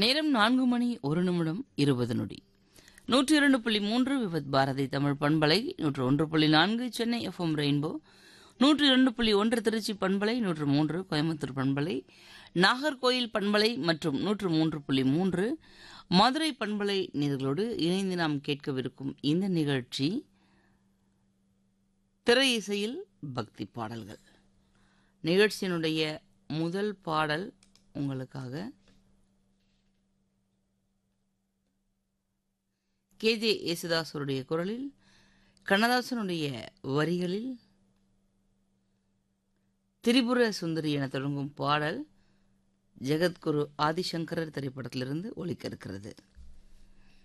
நேரம் நான்கு மணி ஒரு நிமிடம் இருபது நொடி நூற்றி இரண்டு புள்ளி மூன்று விபத் பாரதி தமிழ் பண்பலை நூற்று ஒன்று புள்ளி நான்கு சென்னை எஃப்எம் ரெயின்போ நூற்று இரண்டு புள்ளி ஒன்று திருச்சி பண்பலை நூற்று மூன்று கோயம்புத்தூர் பண்பலை நாகர்கோயில் பண்பலை மற்றும் நூற்று மூன்று புள்ளி மூன்று மதுரை பண்பலை நேர்களோடு இணைந்து நாம் கேட்கவிருக்கும் இந்த நிகழ்ச்சி திரை இசையில் பக்தி பாடல்கள் நிகழ்ச்சியினுடைய முதல் பாடல் உங்களுக்காக கேஜே யேசுதாசருடைய குரலில் கண்ணதாசனுடைய வரிகளில் திரிபுர சுந்தரி என தொடங்கும் பாடல் ஜெகத்குரு ஆதிசங்கரர் திரைப்படத்திலிருந்து ஒலிக்க இருக்கிறது